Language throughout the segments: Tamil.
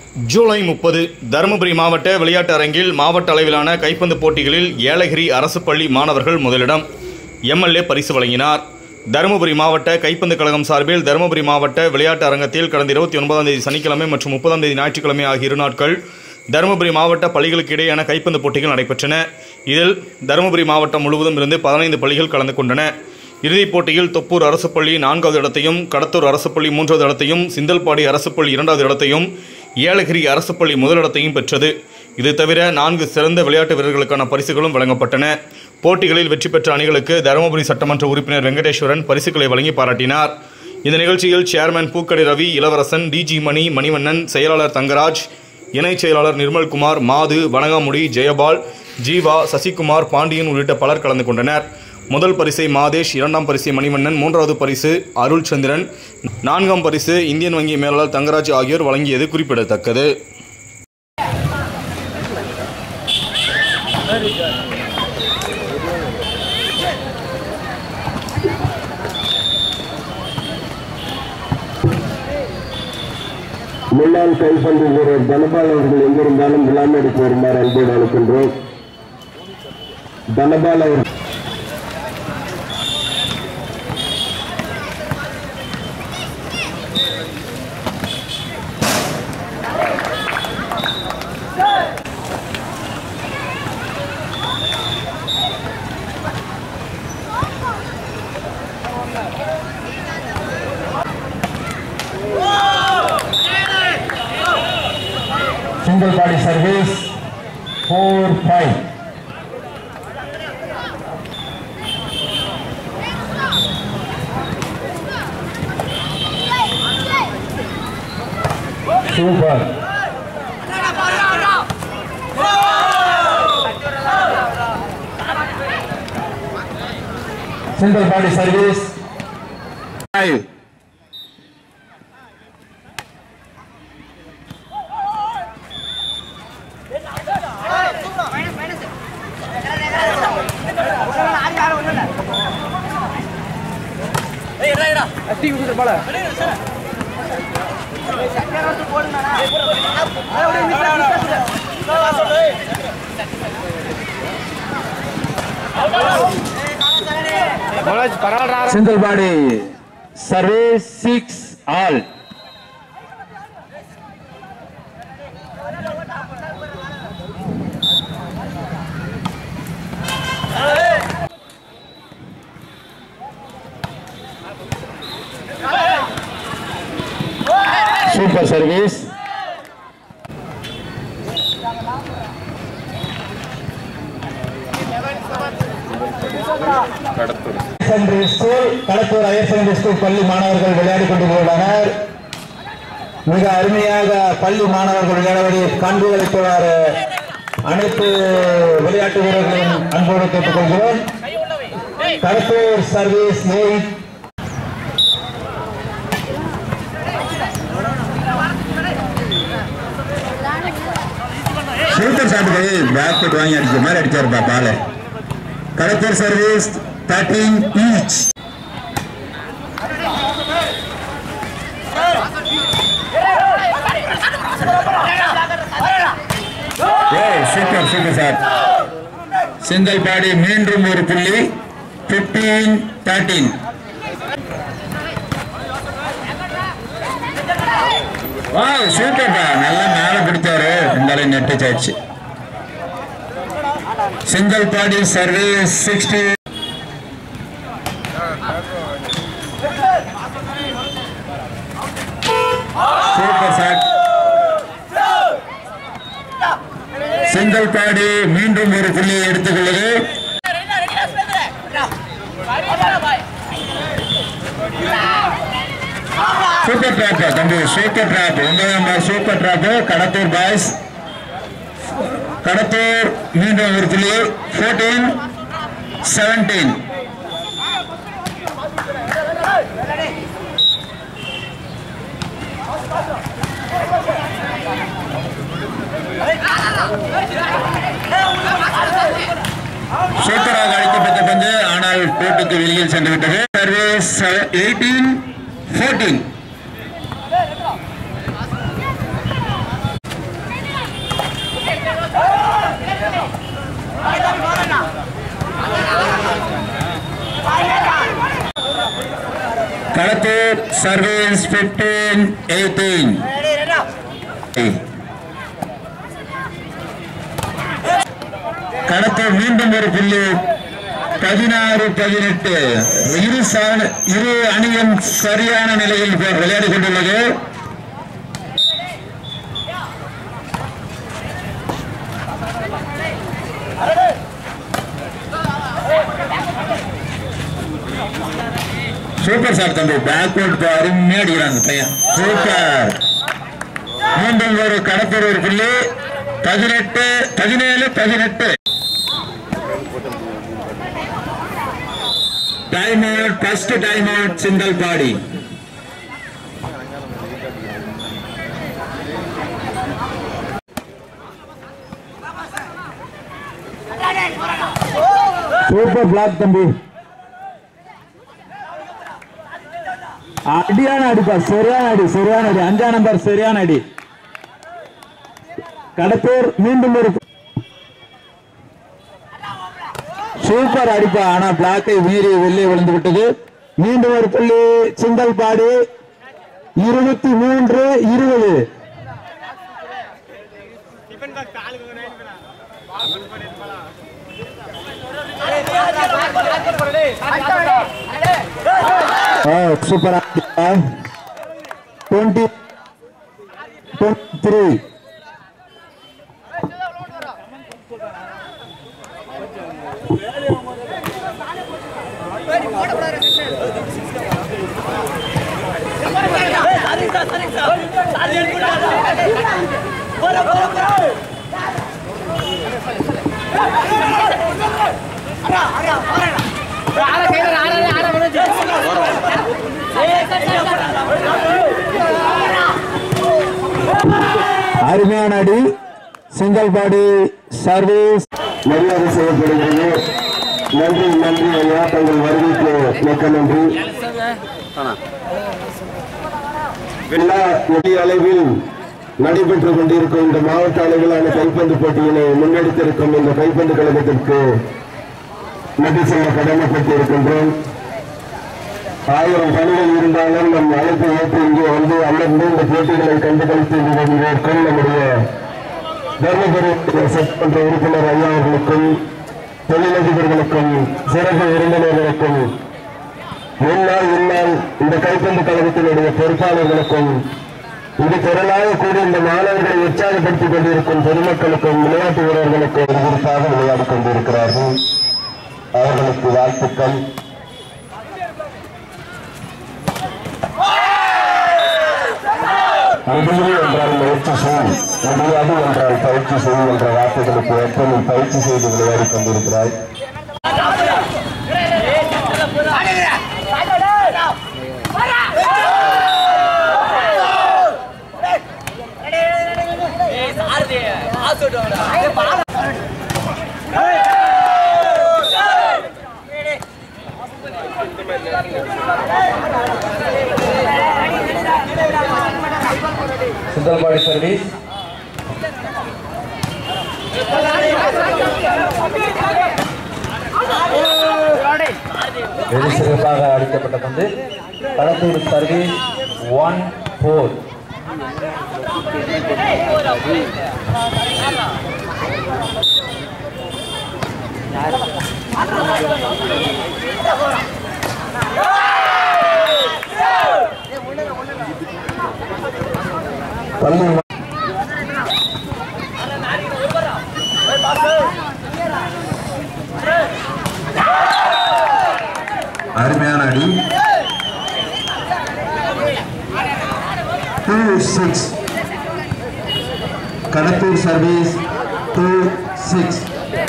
ஜூலை முப்பது தருமபுரி மாவட்ட விளையாட்டு அரங்கில் மாவட்ட அளவிலான கைப்பந்து போட்டிகளில் ஏலகிரி அரசு பள்ளி மாணவர்கள் முதலிடம் எம்எல்ஏ பரிசு வழங்கினார் தருமபுரி மாவட்ட கைப்பந்து கழகம் சார்பில் தருமபுரி மாவட்ட விளையாட்டு அரங்கத்தில் கடந்த இருபத்தி ஒன்பதாம் தேதி சனிக்கிழமை மற்றும் முப்பதாம் தேதி ஞாயிற்றுக்கிழமை ஆகிய இரு நாட்கள் தருமபுரி மாவட்ட பள்ளிகளுக்கு இடையேயான கைப்பந்து போட்டிகள் நடைபெற்றன இதில் தருமபுரி மாவட்டம் முழுவதும் இருந்து பதினைந்து பள்ளிகள் கலந்து கொண்டன இறுதிப் போட்டியில் தொப்பூர் அரசு பள்ளி நான்காவது இடத்தையும் கடத்தூர் அரசு பள்ளி மூன்றாவது இடத்தையும் சிந்தல்பாடி அரசு பள்ளி இரண்டாவது இடத்தையும் ஏலகிரி அரசு பள்ளி முதலிடத்தையும் பெற்றது இது தவிர நான்கு சிறந்த விளையாட்டு வீரர்களுக்கான பரிசுகளும் வழங்கப்பட்டன போட்டிகளில் வெற்றி பெற்ற அணிகளுக்கு தருமபுரி சட்டமன்ற உறுப்பினர் வெங்கடேஸ்வரன் பரிசுகளை வழங்கி பாராட்டினார் இந்த நிகழ்ச்சியில் சேர்மன் பூக்கடை ரவி இளவரசன் டிஜி மணி மணிவண்ணன் செயலாளர் தங்கராஜ் இணைச் செயலாளர் நிர்மல்குமார் மாது வனகாமுடி ஜெயபால் ஜீவா சசிகுமார் பாண்டியன் உள்ளிட்ட பலர் கலந்து கொண்டனர் முதல் பரிசை மாதேஷ் இரண்டாம் பரிசை மணிவண்ணன் மூன்றாவது பரிசு அருள் சந்திரன் நான்காம் பரிசு இந்தியன் வங்கி மேலாளர் தங்கராஜ் ஆகியோர் வழங்கியது குறிப்பிடத்தக்கது முன்னாள் கைப்பந்து வீரர் தனபால் அவர்கள் எங்கிருந்தாலும் விழாமேடுக்கு வருமாறு அன்போடு அழைக்கின்றோம் தனபால் அவர் single body service four five. Super. Single body service five. Single body service six all. Super service. Secondary school Kadathur higher secondary school பள்ளி மாணவர்கள் விளையாடி கொண்டிருக்கின்றனர் மிக அருமையாக பள்ளி மாணவர்கள் விளையாடுவதை காண்புகளுக்குவாறு அனைத்து விளையாட்டு வீரர்களையும் அன்போடு கேட்டுக்கொள்கிறோம் Kadathur service eight super shot போய் பேக் ஃபுட் வாங்கி அடிச்ச மாதிரி அடிச்சாருப்பா ball Kadathur service thirteen each super super sir Sengalpadi மீண்டும் ஒரு புள்ளி பிப்டீன் தேர்ட்டீன் வா சூப்பர்ப்பா நல்லா மேல பிடிச்சாரு இருந்தாலும் நெட்டு சாச்சு single body service sixty super sir single body மீண்டும் ஒரு புள்ளியை எடுத்துக்கொள்வது சூப்பர் டிராப் தம்பி சூப்பர் டிராப் ஒன்பதாம் ball super drop Kadathur boys Kadathur மீண்டும் ஒரு புள்ளி ஃபோர்டீன் செவன்டீன் சூப்பராக அழைக்கப்பட்ட பந்து ஆனால் கோட்டுக்கு வெளியில் சென்று விட்டது service eighteen fourteen Kalathur service fifteen eighteen Kadathur மீண்டும் ஒரு புள்ளி பதினாறு பதினெட்டு இரு சா- இரு அணியும் சரியான நிலையில் இப்ப விளையாடி கொண்டுள்ளது சூப்பர் சார் தம்பி பேக்வர்ட் அருமையா அடிக்கிறான் அந்த பையன் சூப்பர் மீண்டும் ஒரு கடத்தூர் ஒரு புள்ளி பதினெட்டு பதினேழு பதினெட்டு time out first time out single body super block தம்பி அடியான அடிப்பா சரியான அடி சரியான அடி அஞ்சாம் நம்பர் சரியான அடி கடத்தூர் மீண்டும் ஒரு சூப்பர் அடிப்பா ஆனா பிளாக்கை மீறி வெளியே விழுந்து விட்டது மீண்டும் ஒரு புள்ளி சிங்கல் பாடி இருபத்தி மூன்று இருபது சூப்பர் டுவெண்ட்டி த்ரீ அருமையான அடி சிங்கிள் பாடி சர்வீஸ் மரியாதை செய்யப்படுகிறது நன்றி நன்றி ஐயா தங்கள் வருகைக்கு மிக்க நன்றி எல்லா நிதி அளவில் நடைபெற்றுக் கொண்டிருக்கும் இந்த மாவட்ட அளவிலான கைப்பந்து போட்டியினை முன்னெடுத்திருக்கும் இந்த கைப்பந்து கழகத்திற்கு நன்றி சொல்ல கடமைப்பட்டு இருக்கின்றோம் ஆயிரம் பணிகள் இருந்தாலும் நம் அழைப்பு ஏற்று இங்கே வந்து அமர்ந்து இந்த போட்டிகளை கண்டுகளித்து கொண்டிருக்கும் நம்முடைய தர்மபுரி சட்டமன்ற உறுப்பினர் ஐயா அவர்களுக்கும் தொழிலதிபர்களுக்கும் சிறப்பு விருந்தினர்களுக்கும் முன்னாள் இந்நாள் இந்த கைப்பந்து கழகத்தினுடைய பொறுப்பாளர்களுக்கும் இது திரளாக கூடி இந்த மாணவர்களை உற்சாகப்படுத்திக் கொண்டிருக்கும் பொதுமக்களுக்கும் விளையாட்டு வீரர்களுக்கும் குறிப்பாக விளையாடிக் கொண்டிருக்கிறார்கள் அவர்களுக்கு வாழ்த்துக்கள் முடிவு என்றால் முயற்சி செய் முடியாது என்றால் பயிற்சி செய் என்ற வார்த்தைகளுக்கு ஏற்ப நீ பயிற்சி செய்து விளையாடிக் கொண்டிருக்கிறாய் சிந்தல்பாடி சர்வீஸ் வெகு சிறப்பாக அடிக்கப்பட்ட பந்து களத்தூர் சர்வீஸ் ஒன் போர் பள்ளி அருமையான அடி two six Kadathur service two six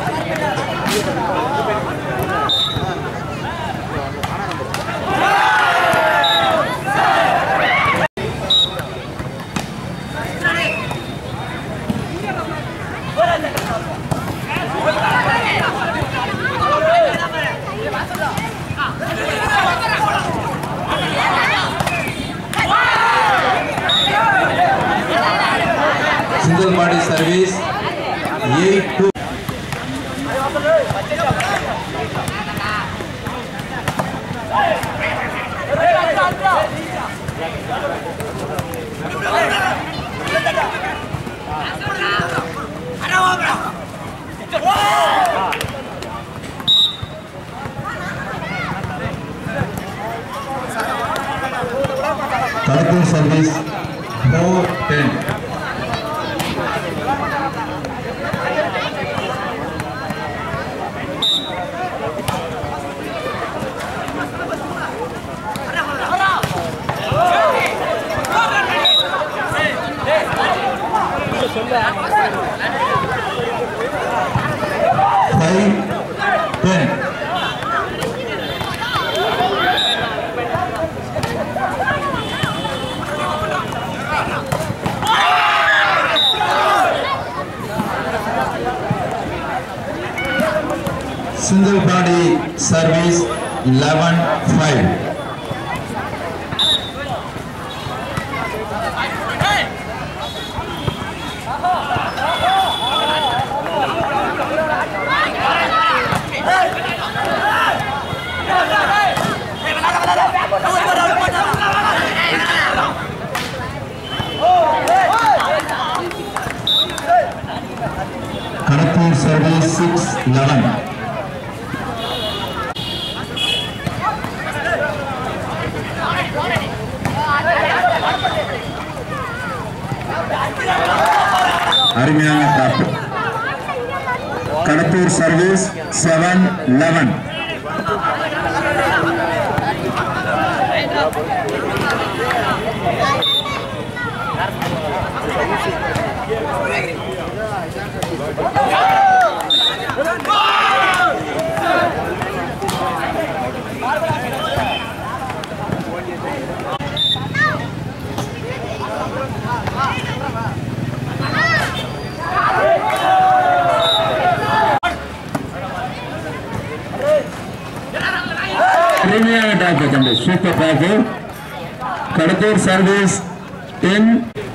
Sinthalpadi service eight two Hey! Kadathur service four ten five ten single body service 11 5 Kadathur service six eleven அருமையான top Kadathur service seven eleven அருமையான டாப் தம்பி super top Kadathur service ten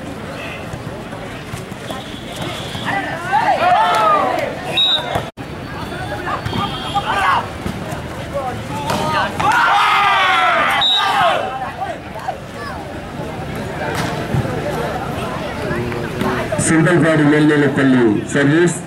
Sinthalpadu மேல்நிலைப்பள்ளி சர்வீஸ்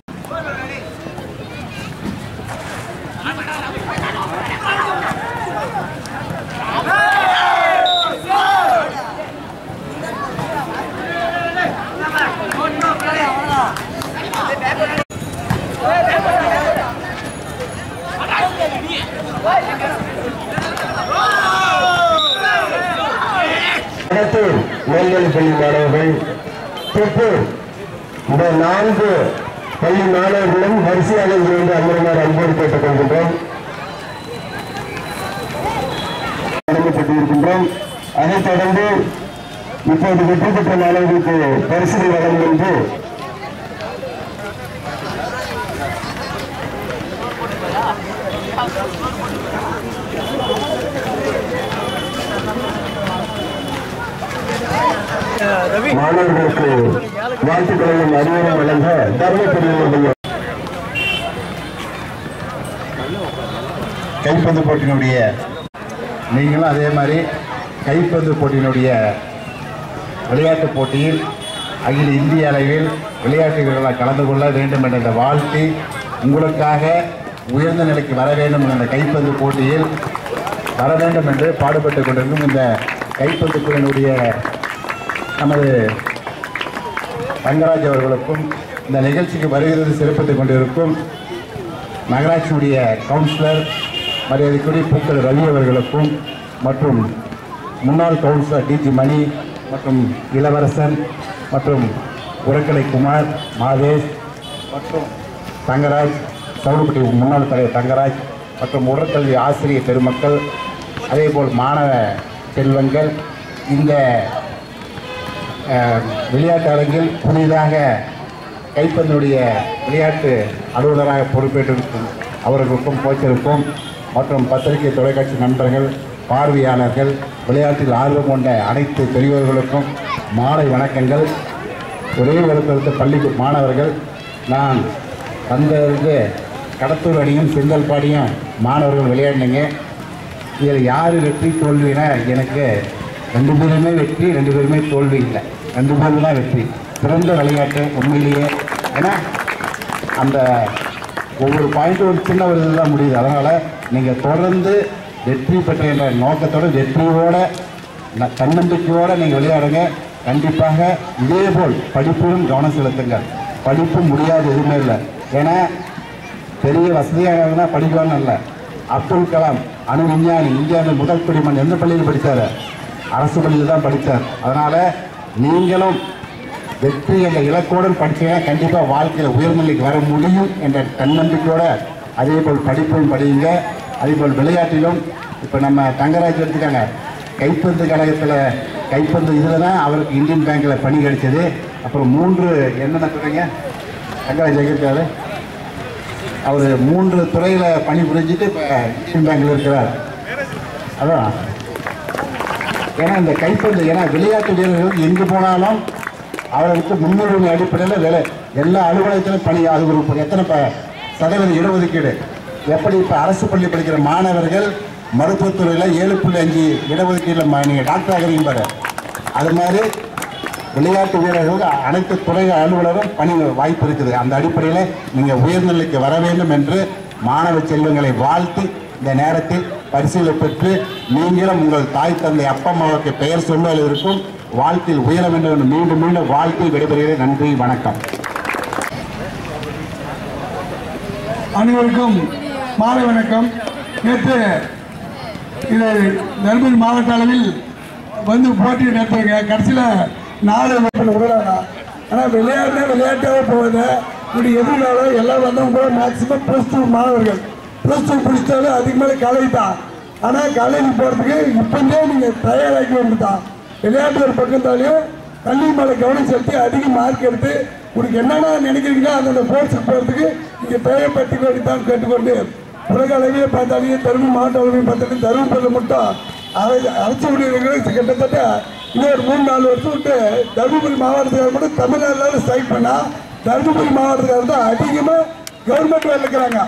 கடத்தூர் மேல்நிலைப்பள்ளி மாணவர்கள் திருப்பூர் இந்த நான்கு பள்ளி மாணவர்களும் வரிசையாக இங்கிருந்து அமருமாறு அன்போடு கேட்டுக் கொள்கின்றோம் கடமைப்பட்டிருக்கின்றோம் அதைத் தொடர்ந்து இப்போது வெற்றி பெற்ற மாணவர்களுக்கு பரிசுகள் வழங்கும் என்று மாணவர்களுக்கு வாழ்த்துக்களையும் அறிவுரை வழங்க தர்மபுரியுடைய கைப்பந்து போட்டியினுடைய நீங்களும் அதே மாதிரி கைப்பந்து போட்டியினுடைய விளையாட்டுப் போட்டியில் அகில இந்திய அளவில் விளையாட்டு வீரர்களாக கலந்து கொள்ள வேண்டும் என்ற இந்த வாழ்த்தி உங்களுக்காக உயர்ந்த நிலைக்கு வர வேண்டும் என்ற கைப்பந்து போட்டியில் வர வேண்டும் என்று பாடுபட்டு கொண்டிருக்கும் இந்த கைப்பந்து குழுவினுடைய நமது தங்கராஜ் அவர்களுக்கும் இந்த நிகழ்ச்சிக்கு வருகிறது சிறப்பித்துக் கொண்டிருக்கும் நகராட்சியுடைய கவுன்சிலர் மரியாதைக்குரிய பூக்கள் ரவி அவர்களுக்கும் மற்றும் முன்னாள் கவுன்சிலர் டிஜி மணி மற்றும் இளவரசன் மற்றும் உரக்கலை குமார் மாதேஷ் மற்றும் தங்கராஜ் சவுடுப்பட்டி முன்னாள் தலைவர் தங்கராஜ் மற்றும் உடற்கல்வி ஆசிரியர் பெருமக்கள் அதேபோல் மாணவ செல்வங்கள் இந்த அஹ், விளையாட்டு அரங்கில் புதிதாக கைப்பந்தினுடைய விளையாட்டு அலுவலராக பொறுப்பேற்றிருக்கும் அவர்களுக்கும் கோச்சிருக்கும் மற்றும் பத்திரிகை தொலைக்காட்சி நண்பர்கள் பார்வையாளர்கள் விளையாட்டில் ஆர்வம் கொண்ட அனைத்து பெரியவர்களுக்கும் மாலை வணக்கங்கள் ஒரே வகுப்பிருந்த பள்ளி மாணவர்கள் நான் வந்திருந்து கடத்தூர் அணியும் செங்கல்பாடியும் மாணவர்கள் விளையாடினீங்க இதில் யார் வெற்றி தோல்வினா எனக்கு ரெண்டு பேருமே வெற்றி ரெண்டு பேருமே தோல்வி இல்லை ரெண்டு பேரும் தான் வெற்றி சிறந்த விளையாட்டு உண்மையிலேயே ஏன்னா அந்த ஒவ்வொரு பாயிண்ட்டும் ஒரு சின்ன ஒரு இதுதான் முடியுது அதனால் நீங்கள் தொடர்ந்து வெற்றி பெற்ற என்ற நோக்கத்தோட வெற்றியோட ந- தன்னம்பிக்கையோட நீங்கள் விளையாடுங்க கண்டிப்பாக இதேபோல் படிப்பிலும் கவனம் செலுத்துங்கள் படிப்பு முடியாது எதுவுமே இல்லை ஏன்னா பெரிய வசதியானவங்க படிக்கணும்னு இல்லை அப்துல் கலாம் அணு விஞ்ஞானி இந்தியாவின் முதல் குடிமன் எந்த பள்ளியில் படித்தார் அரசு பள்ளியில் தான் படித்தார் அதனால் நீங்களும் வெற்றி என்ற இலக்கோடு படிச்சீங்கன்னா கண்டிப்பாக வாழ்க்கையில் உயர்நிலைக்கு வர முடியும் என்ற தன்னம்பிக்கையோட அதே போல் படிப்பும் படியுங்க அதே போல் விளையாட்டிலும் இப்போ நம்ம தங்கராஜ் எடுத்துக்காங்க கைப்பந்து கழகத்தில் கைப்பந்து இதில் தான் அவருக்கு இந்தியன் பேங்க்கில் பணி கிடைச்சது அப்புறம் மூன்று என்னென்ன சொல்கிறீங்க தங்கராஜ் எங்கே இருக்காரு அவர் மூன்று துறையில் பணி புரிஞ்சுட்டு இப்போ இந்தியன் பேங்க்கில் இருக்கிறார் அதான் ஏன்னா இந்த கைப்பந்து ஏன்னா விளையாட்டு வீரர்கள் எங்கு போனாலும் அவர்களுக்கு முன்னுரிமை அடிப்படையில் வேலை எல்லா அலுவலகத்திலும் பணி அது ஒரு எத்தனை ப சதவீத இடஒதுக்கீடு எப்படி இப்போ அரசு பள்ளி படிக்கிற மாணவர்கள் மருத்துவத்துறையில் ஏழு புள்ளி அஞ்சு இடஒதுக்கீடில் நீங்கள் டாக்டர் ஆகிறீங்க பாரு அது மாதிரி விளையாட்டு வீரர்களுக்கு அனைத்து துறை அலுவலரும் பணி வாய்ப்பு இருக்குது அந்த அடிப்படையில் நீங்கள் உயர்நிலைக்கு வர வேண்டும் என்று மாணவ செல்வங்களை வாழ்த்தி இந்த நேரத்தில் பரிசீலனை பெற்று நீங்களும் உங்கள் தாய் தந்தை அப்பா அம்மாவுக்கு பெயர் சொல்லுவதில் இருக்கும் வாழ்க்கையில் உயர வேண்டும் என்று மீண்டும் மீண்டும் வாழ்த்தி விடைபெறுகிறேன் நன்றி வணக்கம் அனைவருக்கும் மாலை வணக்கம் நேற்று இது தருமபுரி மாவட்ட அளவில் வந்து போட்டி நடத்துறீங்க கடைசியில் நாலு பண்ண விடுறாங்க ஆனால் விளையாட்டு விளையாட்டாக போகுது இப்படி எதிர்காலம் எல்லாம் வந்தவங்க கூட மேக்ஸிமம் ப்ளஸ் டூ மாணவர்கள் ப்ளஸ் டூ பிடிச்சாலும் அதுக்கு மேலே காலேஜ் தான் ஆனால் காலேஜ் போகிறதுக்கு இப்போந்தே நீங்கள் தயாராகி வந்துட்டான் விளையாட்டு ஒரு பக்கத்தாலையும் கல்வி மேலே கவனம் செலுத்தி அதிக மார்க் எடுத்து உங்களுக்கு என்னென்ன நினைக்கிறீங்களோ அந்தந்த கோர்ஸுக்கு போகிறதுக்கு நீங்கள் தேவைப்பட்டு கொண்டு தான் கேட்டுக்கொண்டு உலக அளவிலே பார்த்தாலும் தருமபுரி மாவட்ட அளவையும் பார்த்தாலும் தருமபுரியில் மட்டும் அரை அரசு ஊழியர்களுக்கு கிட்டத்தட்ட இன்னொரு மூணு நாலு வருஷம் விட்டு தருமபுரி மாவட்டத்துக்காக மட்டும் தமிழ்நாட்டில் ஸ்ட்ரைக் பண்ணால் தருமபுரி மாவட்டத்துக்காக தான் அதிகமாக கவர்மெண்ட் வேலை இருக்கிறாங்க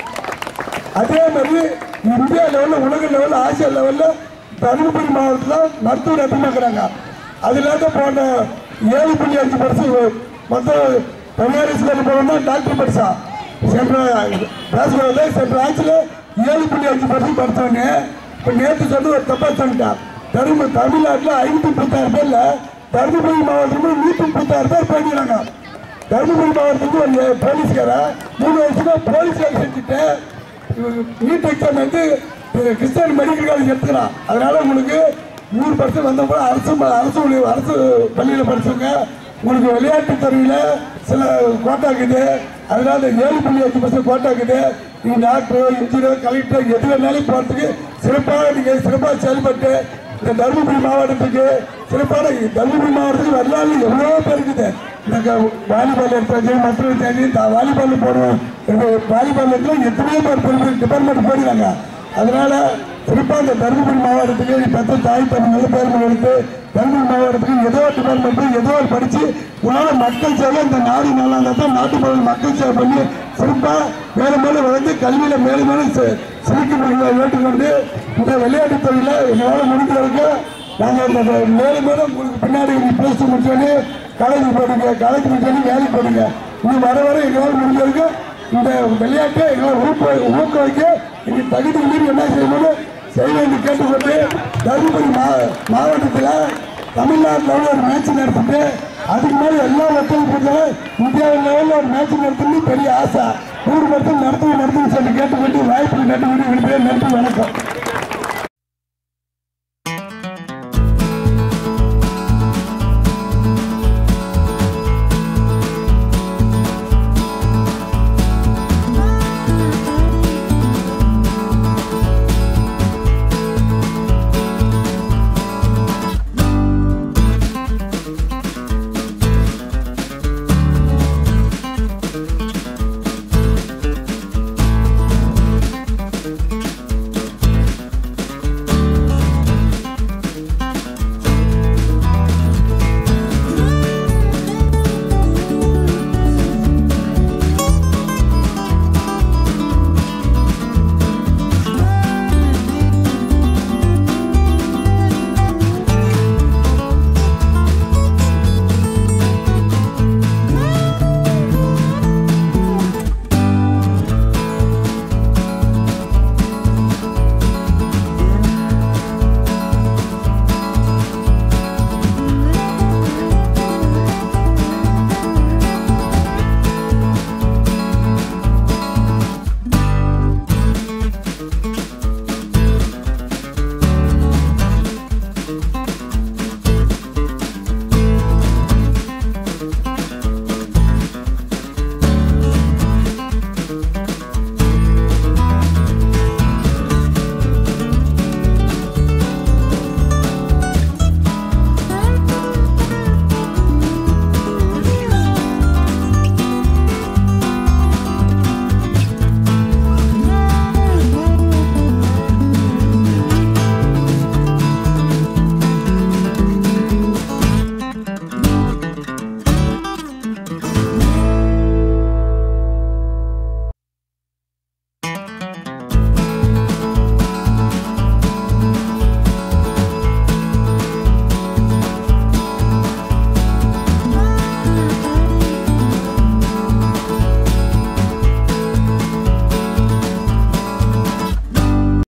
அதே மாதிரி இந்தியா லெவலில் உலக லெவலில் ஆசியா லெவலில் தருமபுரி மாவட்டத்தில் மருத்துவர் அதிகமாக்குறாங்க அதில் தான் போன ஏழு புள்ளி அஞ்சு பர்சன்ட் மொத்தம் தனியார் ஸ்கூலில் போனோம்னா டாக்டர் படித்தா சென்ற பேசுகிறது சென்ற ஆட்சியில் ஏழு புள்ளி அஞ்சு பர்சன்ட் படித்தவங்க இப்போ நேற்று சொன்ன ஒரு தப்பாக சொல்லிட்டான் தரும தமிழ்நாட்டில் ஐநூற்றி முப்பத்தாறு பேரில் தருமபுரி மாவட்டத்தில் நூற்றி முப்பத்தாறு பேர் படிக்கிறாங்க தருமபுரி மாவட்டத்துக்கு ஒரு போலீஸ்கார மூணு வருஷமா போலீஸ் வேலை செஞ்சுட்டு நீட் எக்ஸாம் வந்து இது கிறிஸ்டியன் மெடிக்கல் காலேஜ் எடுத்துக்கிறான் அதனால உங்களுக்கு நூறு பர்சன்ட் வந்த கூட அரசு ம- அரசு ஊழியர் அரசு பள்ளியில் படிச்சவங்க உங்களுக்கு விளையாட்டு துறையில் சில கோட்டா இருக்குது அதனால ஏழு புள்ளி அஞ்சு பர்சன்ட் கோட்டா இருக்குது நீங்கள் டாக்டரோ இன்ஜினியர் கலெக்டர் எது வேணாலும் போகிறதுக்கு சிறப்பாக நீங்கள் சிறப்பாக செயல்பட்டு இந்த தருமபுரி மாவட்டத்துக்கு சிறப்பான தருமபுரி மாவட்டத்துக்கு வரலாறு எவ்வளோ பேர் இருக்குது இந்த க- வாலிபால் எடுத்தாச்சு மற்ற தேதி வாலிபால் போடுவோம் இந்த வாலிபால் இடத்துல எத்தனையோ பேர் பெரிய டிபார்ட்மெண்ட் போடுறாங்க அதனால சிறப்பாக இந்த தருமபுரி மாவட்டத்துக்கு நீ பெற்ற தாய் தமிழ் நல்ல பேர் எடுத்து தருமபுரி மாவட்டத்துக்கு ஏதோ ஒரு டிபார்ட்மெண்ட் ஏதோ ஒரு படித்து உங்களால் மக்கள் சேவை இந்த நாடு நல்லா இருந்தால் தான் நாட்டு மக்கள் மக்கள் சேவை பண்ணி சிறப்பாக மேலும் மேலும் வளர்ந்து கல்வியில் மேலும் மேலும் செ- சிறக்க முடியும் ஏற்றுக்கொண்டு இந்த விளையாட்டுத் துறையில் எங்களால் முடிஞ்ச வரைக்கும் நாங்கள் இந்த மேலும் மேலும் உங்களுக்கு பின்னாடி ப்ளஸ் டூ முடிச்சோடனே காலேஜ் போடுங்க காலேஜ் முடிச்சோடனே வேலைக்கு போடுங்க இன்னும் வர வர எங்களால் முடிஞ்ச வரைக்கும் இந்த விளையாட்டை எங்களால் ஊக்க ஊக்குவிக்க எங்கள் தகுதி மீறி என்ன செய்யணும்னு செய்ய என்று கேட்டுக்கொண்டு தருமபுரி மா மாவட்டத்தில் தமிழ்நாட்டில் ஒரு மேட்ச் நடத்திட்டு அதுக்கு மேலே எல்லா ஒத்துழைப்பு இந்தியா லெவலில் ஒரு மேட்ச் நடத்தணும்னு பெரிய ஆசை நூறு பர்சன்ட் நடத்தணும் நடத்தணும்னு சொல்லி கேட்டுக்கொண்டு வாய்ப்பு நட்டு விடுகிறேன் நன்றி வணக்கம்